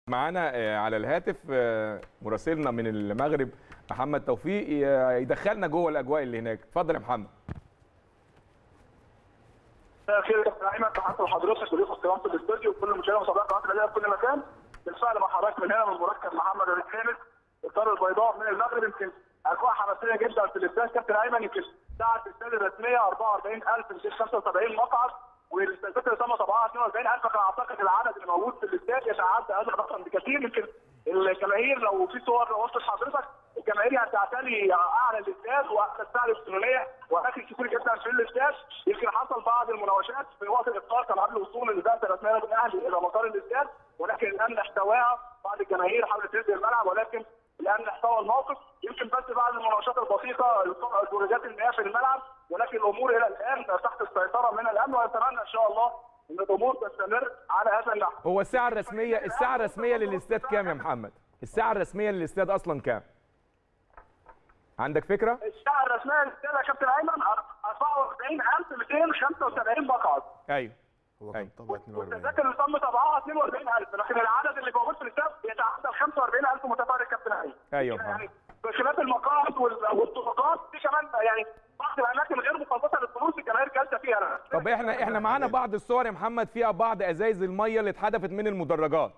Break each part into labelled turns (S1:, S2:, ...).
S1: معانا آه، على الهاتف آه، مراسلنا من المغرب محمد توفيق ي- يدخلنا جوه الاجواء اللي هناك اتفضل يا محمد
S2: مساء الخير يا كابتن ايمن تحياتي لحضرتك وليكم احترام في الاستوديو وكل مشاهدي مسابقات قناه الاهلي في كل مكان بالفعل مع حضرتك من هنا من مركز محمد الخامس القاره البيضاء من المغرب يمكن اجواء حماسيه جدا في الاستاد كابتن ايمن يمكن ساعه الاستاد الرسميه 44275 مقعد والاستادات اللي تم طبعها 42000 فكان اعتقد العدد اللي موجود في الاستاد يتعدى هذا الرقم بكثير يمكن الجماهير لو في صور وصلت حضرتك الجماهير يعني تعتلي اعلى الاستاد واعلى الساعه الالكترونيه واماكن كتير جدا في الاستاد يمكن حصل بعض المناوشات في وقت الافطار كان قبل وصول البعثه الرسميه للاهلي الى مطار الاستاد ولكن الامن احتواها بعض الجماهير حاولت تنزل الملعب ولكن الامن احتوى الموقف يمكن بس بعد المناوشات البسيطه درجات المياه في الملعب ولكن الامور الى الان تحت السيطره من الامن ونتمنى ان شاء الله ان الامور تستمر على هذا النحو
S1: هو الساعه الرسميه الساعه الرسميه للاستاد كام يا محمد الساعه الرسميه للاستاد اصلا كام عندك فكره
S2: الساعه الرسميه للاستاد يا كابتن ايمن 44275 مقعد
S1: ايوه
S3: هو
S1: أيوة.
S3: كان طبع 42
S2: والتذاكر اللي تم طبعها 42000 لكن العدد اللي موجود في الاستاد يتعدى ال 45000 متفرج كابتن ايمن
S1: أيوة
S2: يعني بخلاف المقاعد وال- والطرقات في كمان يعني بعض الاماكن غير مخصصه للفلوس الجماهير جالسه فيها
S1: طب احنا احنا معانا بعض الصور يا محمد فيها بعض ازايز الميه اللي اتحدفت من المدرجات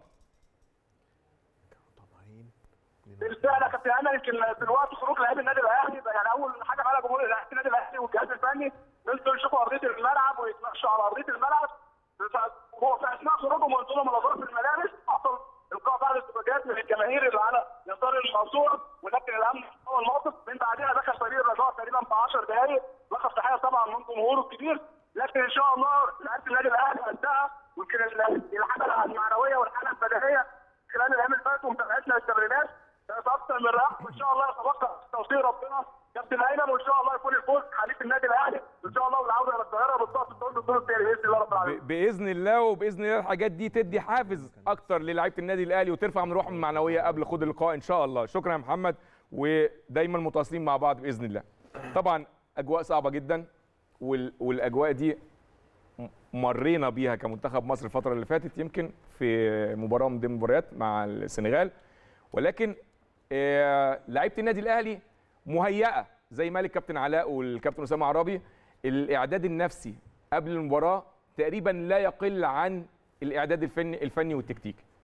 S3: طبعين
S2: بالفعل يا كابتن ايمن يمكن في الوقت خروج لاعبي النادي الاهلي يعني اول حاجه عملها جمهور لاعبي النادي الاهلي والجهاز الفني نزلوا يشوفوا ارضيه الملعب ويتمشوا على ارضيه الملعب ف- هو في اثناء خروجهم وانزلهم من غرف الملابس حصل القاء بعض السلوكيات من الجماهير اللي على يسار المنصور ولكن الامن هو الموقف من بعدها دخل فريق الرجاء تقريبا في 10 دقائق لقب تحيه طبعا من جمهوره الكبير لكن ان شاء الله لعيبه النادي الاهلي انتهى ويمكن ال- الحاله المعنويه والحاله البدنيه خلال الايام اللي فاتت ومتابعتنا للتمرينات كانت اكثر من رائعه وان شاء الله يتبقى توفيق ربنا كابتن ايمن وان شاء الله يكون الفوز حليف النادي الاهلي وان شاء الله والعوده الى القاهره بالضبط الدور الدور الثاني باذن الله رب
S1: ب-
S2: العالمين
S1: باذن الله وباذن الله الحاجات دي تدي حافز اكتر للاعيبه النادي الاهلي وترفع من روحهم المعنويه قبل خوض اللقاء ان شاء الله شكرا يا محمد ودايما متواصلين مع بعض باذن الله طبعا اجواء صعبه جدا وال- والاجواء دي م- مرينا بيها كمنتخب مصر الفتره اللي فاتت يمكن في مباراه من ضمن المباريات مع السنغال ولكن آه، لعيبه النادي الاهلي مهيئه زي ما قال الكابتن علاء والكابتن اسامه عرابي الاعداد النفسي قبل المباراه تقريبا لا يقل عن الاعداد الفني الفني والتكتيكي